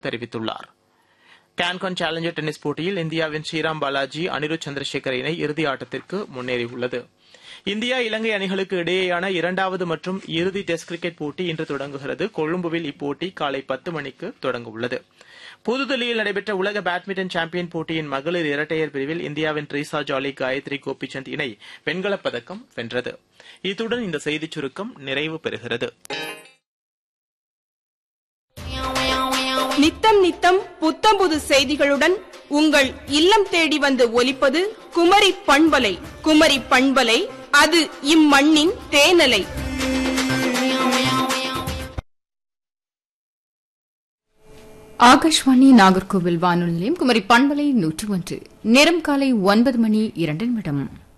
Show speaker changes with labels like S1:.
S1: தெரிவித்துள்ளார் கேன்கான் challenger tennis போட்டியில் இந்தியாவின் ஸ்ரீராம் பாலாஜி அனிருத் சந்திரசேகர் இணை இறுதி ஆட்டத்திற்கு முன்னேறியுள்ளது இந்தியா இலங்கை அணிகளுக்கு இடையேயான இரண்டாவது மற்றும் இறுதி டெஸ்ட் கிரிக்கெட் போட்டி இன்று தொடங்குகிறது கொழும்புவில் இப்போட்டி காலை பத்து மணிக்கு தொடங்கவுள்ளது புதுதில்லியில் நடைபெற்ற உலக பேட்மிண்டன் சாம்பியன் போட்டியின் மகளிர் இரட்டையர் பிரிவில் இந்தியாவின் ட்ரீசா ஜாலி காயத்ரி கோபிச்சந்த் இணை வெண்கலப் பதக்கம் வென்றது இத்துடன் இந்த செய்திச் சுருக்கம் நிறைவு பெறுகிறது
S2: நித்தம் நித்தம் புத்தம்புது செய்திகளுடன் உங்கள் இல்லம் தேடி வந்து ஒலிப்பது குமரி பண்பலை குமரி பண்பலை அது இம்மண்ணின் தேனலை
S3: ஆகாஷ்வாணி நாகர்கோவில் வானொலி நிலையம் குமரி பண்பலை நூற்று ஒன்று நேரம் காலை ஒன்பது மணி இரண்டு நிமிடம்